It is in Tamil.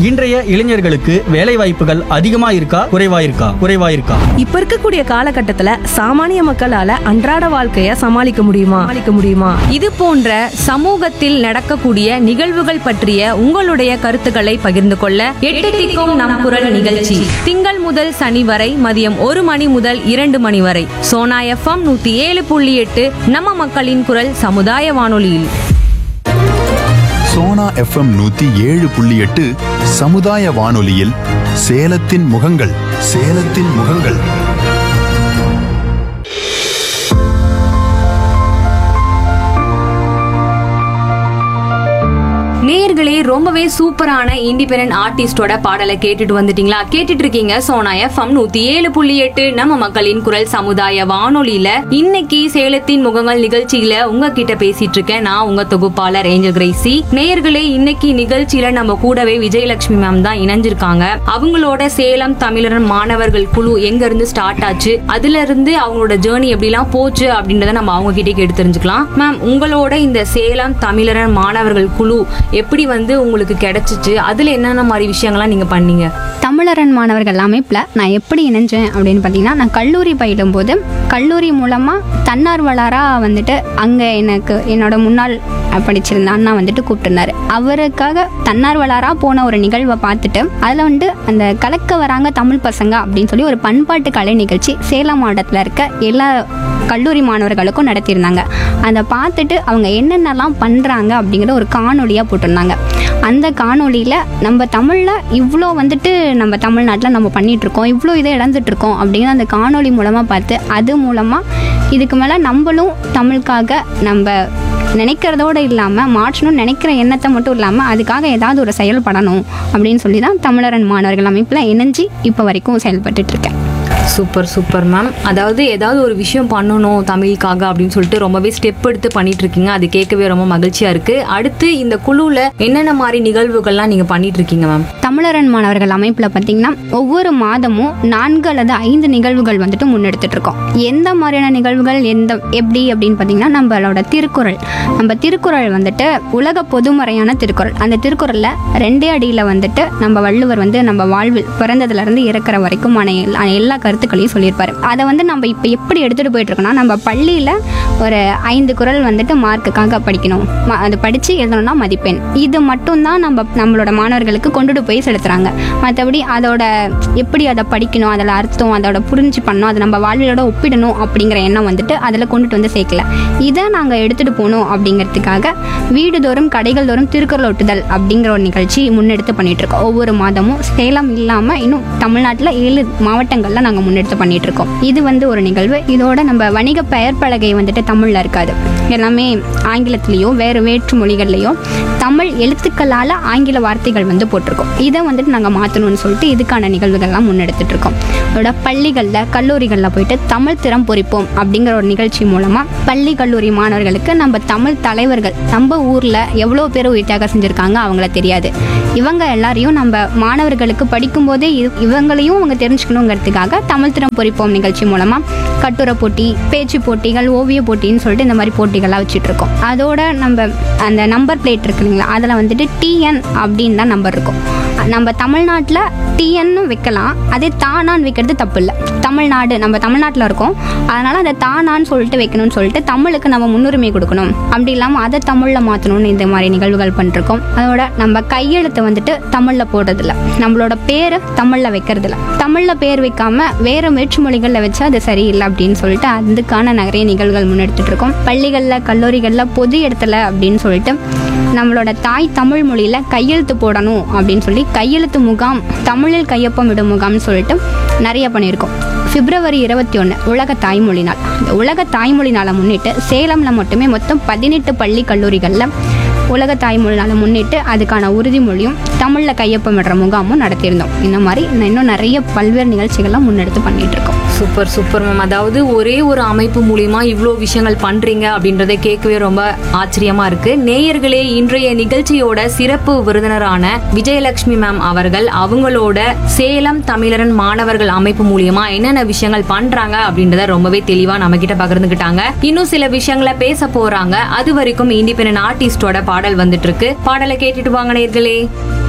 இன்றைய இளைஞர்களுக்கு வேலை வாய்ப்புகள் அதிகமா இருக்கா குறைவா இருக்கா குறைவா இருக்கா இப்ப இருக்கக்கூடிய காலகட்டத்துல சாமானிய மக்களால அன்றாட வாழ்க்கைய சமாளிக்க முடியுமா சமாளிக்க முடியுமா இது போன்ற சமூகத்தில் நடக்கக்கூடிய நிகழ்வுகள் பற்றிய உங்களுடைய கருத்துக்களை பகிர்ந்து கொள்ள எட்டு திக்கும் நம் குரல் நிகழ்ச்சி திங்கள் முதல் சனி வரை மதியம் ஒரு மணி முதல் இரண்டு மணி வரை சோனா எஃப்எம் நூத்தி ஏழு புள்ளி எட்டு நம்ம மக்களின் குரல் சமுதாய வானொலியில் சோனா எஃப்எம் நூத்தி ஏழு புள்ளி எட்டு சமுதாய வானொலியில் சேலத்தின் முகங்கள் சேலத்தின் முகங்கள் நேயர்களே ரொம்பவே சூப்பரான இண்டிபெண்டன்ட் ஆர்டிஸ்டோட பாடலை கேட்டுட்டு வந்துட்டீங்களா கேட்டுட்டு இருக்கீங்க சோனா எஃப்எம் நூத்தி ஏழு புள்ளி எட்டு நம்ம மக்களின் குரல் சமுதாய வானொலியில இன்னைக்கு சேலத்தின் முகங்கள் நிகழ்ச்சியில உங்ககிட்ட பேசிட்டு இருக்கேன் நான் உங்க தொகுப்பாளர் ஏஞ்சல் கிரேசி நேயர்களே இன்னைக்கு நிகழ்ச்சியில நம்ம கூடவே விஜயலட்சுமி மேம் தான் இணைஞ்சிருக்காங்க அவங்களோட சேலம் தமிழரன் மாணவர்கள் குழு எங்க இருந்து ஸ்டார்ட் ஆச்சு அதுல இருந்து அவங்களோட ஜேர்னி எப்படிலாம் போச்சு அப்படின்றத நம்ம அவங்க கிட்டே கேட்டு தெரிஞ்சுக்கலாம் மேம் உங்களோட இந்த சேலம் தமிழரன் மாணவர்கள் குழு எப்படி வந்து உங்களுக்கு கிடைச்சிச்சு அதுல என்னென்ன மாதிரி விஷயங்கள்லாம் நீங்க பண்ணீங்க தமிழரன் மாணவர்கள் அமைப்பில் நான் எப்படி இணைஞ்சேன் அப்படின்னு பார்த்தீங்கன்னா நான் கல்லூரி பயிலும்போது கல்லூரி மூலமாக தன்னார்வலராக வந்துட்டு அங்கே எனக்கு என்னோட முன்னாள் படிச்சிருந்த அண்ணா வந்துட்டு கூப்பிட்டுருந்தாரு அவருக்காக தன்னார்வலராக போன ஒரு நிகழ்வை பார்த்துட்டு அதில் வந்து அந்த கலக்க வராங்க தமிழ் பசங்க அப்படின்னு சொல்லி ஒரு பண்பாட்டு கலை நிகழ்ச்சி சேலம் மாவட்டத்தில் இருக்க எல்லா கல்லூரி மாணவர்களுக்கும் நடத்தியிருந்தாங்க அதை பார்த்துட்டு அவங்க என்னென்னலாம் பண்ணுறாங்க அப்படிங்கிற ஒரு காணொலியாக போட்டிருந்தாங்க அந்த காணொளியில் நம்ம தமிழில் இவ்வளோ வந்துட்டு நம்ம தமிழ்நாட்டில் நம்ம பண்ணிகிட்ருக்கோம் இவ்வளோ இதை இழந்துட்டுருக்கோம் அப்படிங்கிற அந்த காணொளி மூலமாக பார்த்து அது மூலமாக இதுக்கு மேலே நம்மளும் தமிழுக்காக நம்ம நினைக்கிறதோடு இல்லாமல் மாற்றணும்னு நினைக்கிற எண்ணத்தை மட்டும் இல்லாமல் அதுக்காக ஏதாவது ஒரு செயல்படணும் அப்படின்னு சொல்லி தான் தமிழரன் மாணவர்கள் அமைப்பில் இணைஞ்சு இப்போ வரைக்கும் செயல்பட்டுட்டு இருக்கேன் சூப்பர் சூப்பர் மேம் அதாவது ஏதாவது ஒரு விஷயம் பண்ணணும் தமிழுக்காக அப்படின்னு சொல்லிட்டு ரொம்பவே ஸ்டெப் எடுத்து பண்ணிட்டு இருக்கீங்க அது கேட்கவே ரொம்ப மகிழ்ச்சியா இருக்கு அடுத்து இந்த குழுல என்னென்ன மாதிரி நிகழ்வுகள்லாம் நீங்க பண்ணிட்டு இருக்கீங்க மேம் தமிழரன் மாணவர்கள் அமைப்பில் பார்த்தீங்கன்னா ஒவ்வொரு மாதமும் நான்கு அல்லது ஐந்து நிகழ்வுகள் வந்துட்டு முன்னெடுத்துட்டு இருக்கோம் எந்த மாதிரியான நிகழ்வுகள் எந்த எப்படி அப்படின்னு பார்த்தீங்கன்னா நம்மளோட திருக்குறள் நம்ம திருக்குறள் வந்துட்டு உலக பொதுமறையான திருக்குறள் அந்த திருக்குறளில் ரெண்டே அடியில் வந்துட்டு நம்ம வள்ளுவர் வந்து நம்ம வாழ்வில் பிறந்ததுலேருந்து இறக்குற வரைக்குமான எல்லா எல்லா கருத்துக்களையும் சொல்லியிருப்பாரு அதை வந்து நம்ம இப்போ எப்படி எடுத்துகிட்டு போயிட்டு இருக்கோம்னா நம்ம பள்ளியில் ஒரு ஐந்து குறள் வந்துட்டு மார்க்குக்காக படிக்கணும் ம- அது படித்து எழுதணும்னா மதிப்பெண் இது மட்டும்தான் நம்ம நம்மளோட மாணவர்களுக்கு கொண்டுட்டு போய் செலுத்துறாங்க மற்றபடி அதோட எப்படி அதை படிக்கணும் அதில் அர்த்தம் அதோட புரிஞ்சு பண்ணணும் அதை நம்ம வாழ்வியலோட ஒப்பிடணும் அப்படிங்கிற எண்ணம் வந்துட்டு அதில் கொண்டுட்டு வந்து சேர்க்கல இதை நாங்கள் எடுத்துகிட்டு போகணும் அப்படிங்கிறதுக்காக வீடுதோறும் கடைகள் தோறும் திருக்குறள் ஒட்டுதல் அப்படிங்கிற ஒரு நிகழ்ச்சி முன்னெடுத்து பண்ணிட்டு இருக்கோம் ஒவ்வொரு மாதமும் சேலம் இல்லாமல் இன்னும் தமிழ்நாட்டில் ஏழு மாவட்டங்களில் நாங்கள் முன்னெடுத்து பண்ணிட்டு இருக்கோம் இது வந்து ஒரு நிகழ்வு இதோட நம்ம வணிக பெயர் பலகை வந்துட்டு தமிழில் இருக்காது எல்லாமே ஆங்கிலத்திலேயோ வேறு வேற்று மொழிகள்லையோ தமிழ் எழுத்துக்களால் ஆங்கில வார்த்தைகள் வந்து போட்டிருக்கோம் இதை வந்துட்டு நாங்கள் மாற்றணும்னு சொல்லிட்டு இதுக்கான நிகழ்வுகள்லாம் முன்னெடுத்துட்டு இருக்கோம் அதோட பள்ளிகளில் கல்லூரிகளில் போயிட்டு தமிழ் திறம் பொறிப்போம் அப்படிங்கிற ஒரு நிகழ்ச்சி மூலமாக பள்ளி கல்லூரி மாணவர்களுக்கு நம்ம தமிழ் தலைவர்கள் நம்ம ஊரில் எவ்வளோ பேர் உயிர்த்தியாக செஞ்சுருக்காங்க அவங்கள தெரியாது இவங்க எல்லாரையும் நம்ம மாணவர்களுக்கு படிக்கும்போதே இவ- இவங்களையும் அவங்க தெரிஞ்சுக்கணுங்கிறதுக்காக தமிழ் திறம் பொறிப்போம் நிகழ்ச்சி மூலமாக கட்டுரை போட்டி பேச்சு போட்டிகள் ஓவிய போட்டின்னு சொல்லிட்டு இந்த மாதிரி போட்டிகள்லாம் வச்சுட்டு இருக்கோம் அதோட நம்ம அந்த நம்பர் பிளேட் இருக்கு இல்லைங்களா அதில் வந்துட்டு டிஎன் அப்படின்னு தான் நம்பர் இருக்கும் நம்ம தமிழ்நாட்டில் டிஎன்னு வைக்கலாம் அதே தானான்னு வைக்கிறது தப்பு இல்லை தமிழ்நாடு நம்ம தமிழ்நாட்டில் இருக்கோம் அதனால் அதை தானான்னு சொல்லிட்டு வைக்கணும்னு சொல்லிட்டு தமிழுக்கு நம்ம முன்னுரிமை கொடுக்கணும் அப்படி இல்லாமல் அதை தமிழில் மாற்றணும்னு இந்த மாதிரி நிகழ்வுகள் பண்ணிருக்கோம் அதோட நம்ம கையெழுத்தை வந்துட்டு தமிழில் போடுறதில்ல நம்மளோட பேரை தமிழில் வைக்கிறதில்ல தமிழில் பேர் வைக்காம வேறு வேற்று மொழிகளில் வச்சா அது சரியில்லை அப்படின்னு சொல்லிட்டு அதுக்கான நிறைய நிகழ்வுகள் முன்னெடுத்துட்டு இருக்கோம் பள்ளிகளில் கல்லூரிகளில் பொது இடத்துல அப்படின்னு சொல்லிட்டு நம்மளோட தாய் தமிழ் மொழியில் கையெழுத்து போடணும் அப்படின்னு சொல்லி கையெழுத்து முகாம் தமிழில் கையொப்பமிடும் முகாம்னு சொல்லிட்டு நிறைய பண்ணியிருக்கோம் பிப்ரவரி இருபத்தி ஒன்று உலக தாய்மொழி நாள் இந்த உலக தாய்மொழி நாளை முன்னிட்டு சேலமில் மட்டுமே மொத்தம் பதினெட்டு பள்ளி கல்லூரிகளில் உலக தாய்மொழி நாளை முன்னிட்டு அதுக்கான உறுதிமொழியும் தமிழில் கையொப்பமிடுற முகாமும் நடத்தியிருந்தோம் இந்த மாதிரி இன்னும் நிறைய பல்வேறு நிகழ்ச்சிகள்லாம் முன்னெடுத்து பண்ணிட்டு இருக்கோம் சூப்பர் சூப்பர் மேம் அதாவது ஒரே ஒரு அமைப்பு மூலியமா இவ்வளோ விஷயங்கள் பண்றீங்க அப்படின்றத கேட்கவே ரொம்ப ஆச்சரியமா இருக்கு நேயர்களே இன்றைய நிகழ்ச்சியோட சிறப்பு விருந்தினரான விஜயலட்சுமி மேம் அவர்கள் அவங்களோட சேலம் தமிழரன் மாணவர்கள் அமைப்பு மூலியமா என்னென்ன விஷயங்கள் பண்றாங்க அப்படின்றத ரொம்பவே தெளிவா நம்ம கிட்ட பகிர்ந்துக்கிட்டாங்க இன்னும் சில விஷயங்களை பேச போறாங்க அது வரைக்கும் இண்டிபெண்டன்ட் ஆர்டிஸ்டோட பாடல் வந்துட்டு இருக்கு பாடலை கேட்டுட்டு வாங்க நேயர்களே